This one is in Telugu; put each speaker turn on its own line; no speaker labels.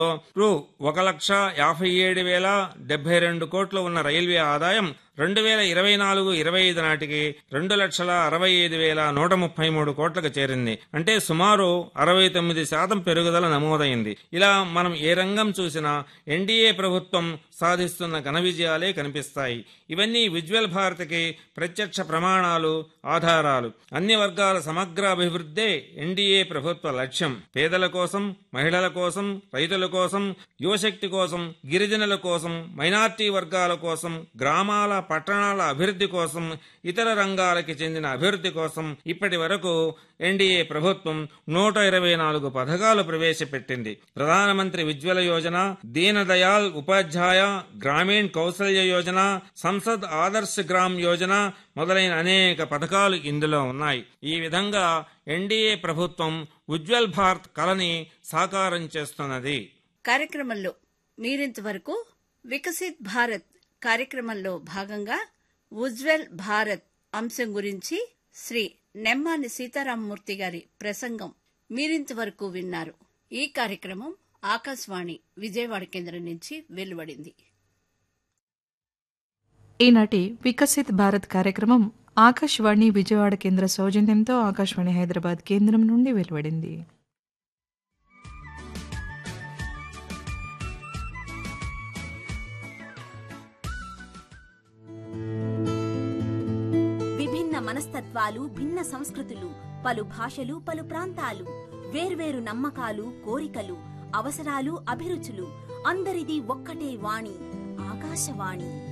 రూ ఒక లక్ష యాభై ఏడు వేల డెబ్బై రెండు కోట్లు ఉన్న రైల్వే ఆదాయం రెండు వేల ఇరవై నాలుగు ఇరవై ఐదు నాటికి రెండు లక్షల అరవై ఐదు వేల నూట ముప్పై మూడు కోట్లకు చేరింది అంటే సుమారు అరవై తొమ్మిది శాతం పెరుగుదల నమోదైంది ఇలా మనం ఏ రంగం చూసినా ఎన్డీఏ ప్రభుత్వం సాధిస్తున్న ఘన విజయాలే కనిపిస్తాయి ఇవన్నీ ఉజ్వల్ భారత్కి ప్రత్యక్ష ప్రమాణాలు ఆధారాలు అన్ని వర్గాల సమగ్ర అభివృద్ధే ఎన్డీఏ ప్రభుత్వ లక్ష్యం పేదల కోసం మహిళల కోసం రైతుల కోసం యువశక్తి కోసం గిరిజనుల కోసం మైనార్టీ వర్గాల కోసం గ్రామాల పట్టణాల అభివృద్ధి కోసం ఇతర రంగాలకి చెందిన అభివృద్ధి కోసం ఇప్పటి వరకు ఎన్డీఏ ప్రభుత్వం నూట ఇరవై నాలుగు పథకాలు ప్రవేశపెట్టింది ప్రధానమంత్రి ఉజ్వల యోజన దీన్ దయాల్ ఉపాధ్యాయ గ్రామీణ్ కౌశల్య యోజన సంసద్ ఆదర్శ్ గ్రామ్ యోజన మొదలైన అనేక పథకాలు ఇందులో ఉన్నాయి ఈ విధంగా ఎన్డీఏ ప్రభుత్వం ఉజ్వల్ భారత్ కలని సాకారం చేస్తున్నది
కార్యక్రమంలో మీరింతవరకు వికసిత్ భారత్ కార్యక్రమంలో భాగంగా ఉజ్వల్ భారత్ అంశం గురించి శ్రీ నెమ్మాని సీతారామమూర్తి గారి ప్రసంగం మీరింతవరకు విన్నారు ఈ కార్యక్రమం ఆకాశవాణి విజయవాడ కేంద్రం నుంచి వెలువడింది
ఈనాటి వికసిత్ భారత్ కార్యక్రమం ఆకాశవాణి విజయవాడ కేంద్ర సౌజన్యంతో ఆకాశవాణి హైదరాబాద్ కేంద్రం నుండి వెలువడింది
విభిన్న మనస్తత్వాలు భిన్న సంస్కృతులు పలు భాషలు పలు ప్రాంతాలు వేర్వేరు నమ్మకాలు కోరికలు అవసరాలు అభిరుచులు అందరిది ఒక్కటే వాణి ఆకాశవాణి